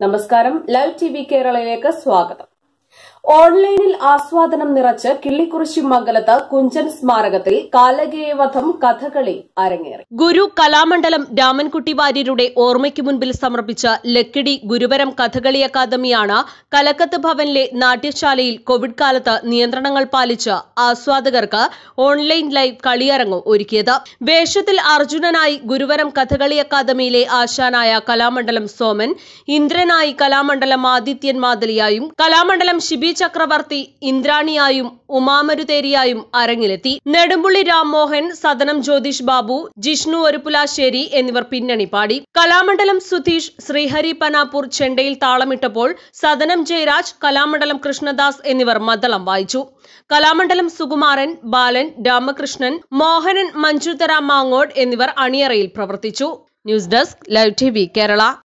നമസ്കാരം live T V കേരളയിലേക്ക് സ്വാഗതം ഓൺലൈനിൽ ആസ്വാദനം നിറച്ച് കിള്ളിക്കുറിശി മംഗലത്ത് കുഞ്ചൻ സ്മാരകത്തിൽ കാലകേയവധം കഥകളി അരങ്ങേറി ഗുരു കലാമണ്ഡലം രാമൻകുട്ടി വാര്യരുടെ ഓർമ്മയ്ക്ക് മുൻപിൽ സമർപ്പിച്ച ലക്കിടി ഗുരുവരം കഥകളി അക്കാദമിയാണ് കലക്കത്ത് ഭവനിലെ നാട്യശാലയിൽ കോവിഡ് കാലത്ത് നിയന്ത്രണങ്ങൾ പാലിച്ച് ആസ്വാദകർക്ക് ഓൺലൈൻ ലൈവ് കളിയരങ്ങ് ഒരുക്കിയത് വേഷത്തിൽ അർജുനനായി ഗുരുവരം കഥകളി അക്കാദമിയിലെ ആശാനായ കലാമണ്ഡലം സോമൻ ഇന്ദ്രനായി കലാമണ്ഡലം ആദിത്യൻ മാതലിയായും കലാമണ്ഡലം ശിബി ചക്രവർത്തി ഇന്ദ്രാണിയായും ഉമാമരുതേരിയായും അരങ്ങിലെത്തി നെടുമ്പുള്ളി രാംമോഹൻ സദനം ജ്യോതിഷ് ബാബു ജിഷ്ണു ഒരുപുലാശ്ശേരി എന്നിവർ പിന്നണി പാടി കലാമണ്ഡലം സുധീഷ് ശ്രീഹരി പനാപൂർ ചെണ്ടയിൽ താളമിട്ടപ്പോൾ സദനം ജയരാജ് കലാമണ്ഡലം കൃഷ്ണദാസ് എന്നിവർ മദ്ദളം വായിച്ചു കലാമണ്ഡലം സുകുമാരൻ ബാലൻ രാമകൃഷ്ണൻ മോഹനൻ മഞ്ജുതര മാങ്ങോട് എന്നിവർ അണിയറയിൽ പ്രവർത്തിച്ചു news desk live T Kerala